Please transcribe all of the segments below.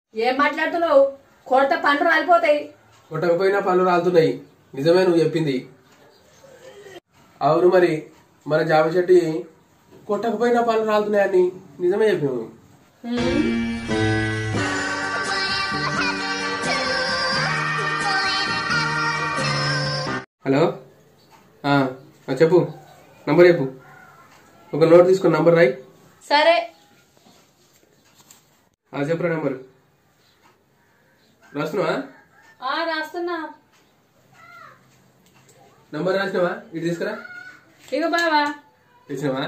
ఏం మాట్లాడుతున్నావు కొడత పండు రాలిపోతాయి కొట్టకపోయినా పనులు రాలుతున్నాయి నిజమే నువ్వు చెప్పింది అవును మరి మన జామ చెట్టు కొట్టకపోయినా పనులు రాలుతున్నాయని నిజమే చెప్పినావు హలో ఆ, ఆ, చెప్పు నంబర్ చెప్పు ఒక నోట్ తీసుకుని నంబర్ రాయి సరే ఆ, చెప్పురా నంబర్ రాస్తున్నావా ఆ రాస్తున్నా నంబర్ రాసినావా ఇటు తీసుకురా ఇగో బావా తెచ్చినావా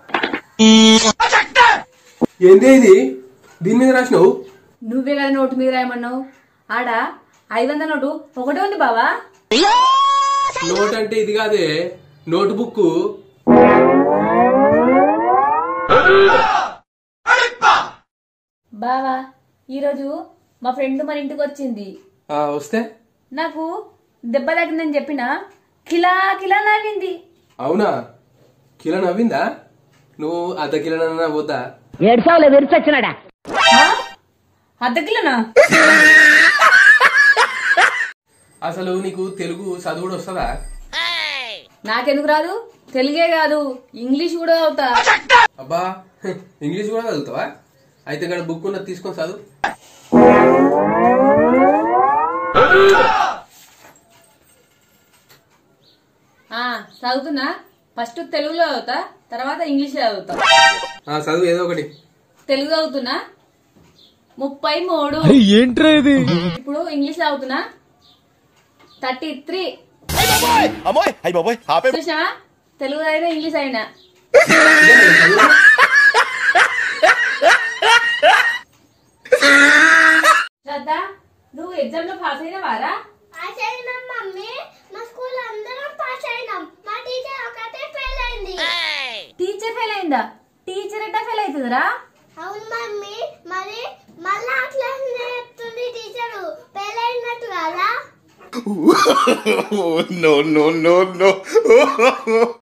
ఏంది ఇది దీని మీద రాసినావు నువ్వే కదా నోటు మీద రాయమన్నావు ఆడ ఐదు వందల నోటు ఒకటే ఉంది బావా నోట్ అంటే ఇది కాదే నోట్ బుక్ బావా ఈరోజు మా ఫ్రెండ్ మన ఇంటికి వచ్చింది వస్తే నాకు దెబ్బ తగ్గిందని చెప్పిన కిలా కిలా నవ్వింది అవునా కిలో నవ్విందా నువ్వు అర్ధ కిలో నవ్వుతా ఏడ్చావులే విరిచొచ్చినాడా ఆ? అర్ధ కిలోనా అసలు నీకు తెలుగు చదువుడు వస్తుందా నాకెందుకు రాదు తెలుగే కాదు ఇంగ్లీష్ కూడా అవుతా అబ్బా ఇంగ్లీష్ కూడా చదువుతావా అయితే ఇక్కడ బుక్ ఉన్నది తీసుకొని చదువు ఆ చదువుతున్నా ఫస్ట్ తెలుగులో చదువుతా తర్వాత ఇంగ్లీష్ చదువుతా ఆ, చదువు ఏదో ఒకటి తెలుగు చదువుతున్నా ముప్పై మూడు ఏంట్రా ఇది ఇప్పుడు ఇంగ్లీష్ చదువుతున్నా థర్టీ త్రీ అమ్మోయ్ అయ్యి బాబోయ్ ఆపే చూసినావా తెలుగు అయినా ఇంగ్లీష్ అయినా ఇదేనా చదువు? శ్రద్ధ నువ్వు ఎగ్జామ్ లో పాస్ అయిన వారా పాస్ అయినాం మమ్మీ మా స్కూల్ అందరం పాస్ అయినాం మా టీచర్ ఒకటే ఫెయిల్ అయింది టీచర్ ఫెయిల్ అయిందా టీచర్ ఎట్టా ఫెయిల్ అవుతుందిరా అవును మమ్మీ మరి మళ్ళా అట్లా చెప్తుంది టీచరు ఫెయిల్ అయినట్టు కదా నో నో నో నో